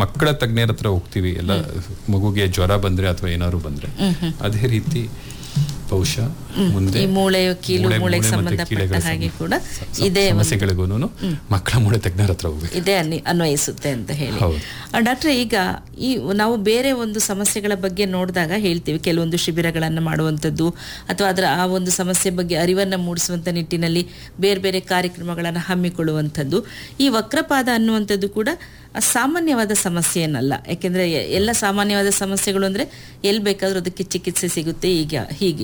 ಮಕ್ಕಳ ತಜ್ಞರ ಹತ್ರ ಹೋಗ್ತೀವಿ ಎಲ್ಲ ಮಗುಗೆ ಜ್ವರ ಬಂದ್ರೆ ಅಥವಾ ಏನಾದ್ರು ಬಂದ್ರೆ ಅದೇ ರೀತಿ ಬಹುಶಃ ಮುಂದೆ ಈ ಮೂಳೆ ಕೀಲು ಮೂಳೆ- ಮೂಳೆಗೆ ಮೂಳೆ ಮತ್ತೆ ಸಂಬಂಧಪಟ್ಟ ಕೀಲೆಗಳ ಹಾಗೆ ಸಮ- ಕೂಡ ಸ- ಸ- ಇದೇ ಒಂದು- ಸಮಸ್ಯೆಗಳಿಗೂನು ಮಕ್ಕಳ ಮೂಳೆ ತಜ್ಞರ ಹತ್ರ ಹೋಗ್ಬೇಕು ಇದೇ ಅನ್ವಿ ಅನ್ವಯಿಸುತ್ತೆ ಅಂತ ಹೇಳಿ ಹೌದು. ಆ, ಡಾಕ್ಟ್ರೆ ಈಗ ಈ ನಾವು ಬೇರೆ ಒಂದು ಸಮಸ್ಯೆಗಳ ಬಗ್ಗೆ ನೋಡಿದಾಗ ಹೇಳ್ತೀವಿ ಕೆಲವೊಂದು ಶಿಬಿರಗಳನ್ನು ಮಾಡುವಂಥದ್ದು ಅಥವಾ ಅದರ ಆ ಒಂದು ಸಮಸ್ಯೆ ಬಗ್ಗೆ ಅರಿವನ್ನು ಮೂಡಿಸುವಂಥ ನಿಟ್ಟಿನಲ್ಲಿ ಬೇರೆ ಬೇರೆ ಕಾರ್ಯಕ್ರಮಗಳನ್ನು ಹಮ್ಮಿಕೊಳ್ಳುವಂಥದ್ದು ಈ ವಕ್ರಪಾದ ಅನ್ನುವಂಥದ್ದು ಕೂಡ ಆ ಸಾಮಾನ್ಯವಾದ ಸಮಸ್ಯೆ ಏನಲ್ಲ ಯಾಕೆಂದರೆ ಎಲ್ಲ ಸಾಮಾನ್ಯವಾದ ಸಮಸ್ಯೆಗಳು ಅಂದರೆ ಎಲ್ಲಿ ಬೇಕಾದರೂ ಅದಕ್ಕೆ ಚಿಕಿತ್ಸೆ ಸಿಗುತ್ತೆ ಈಗ ಹೀಗೆ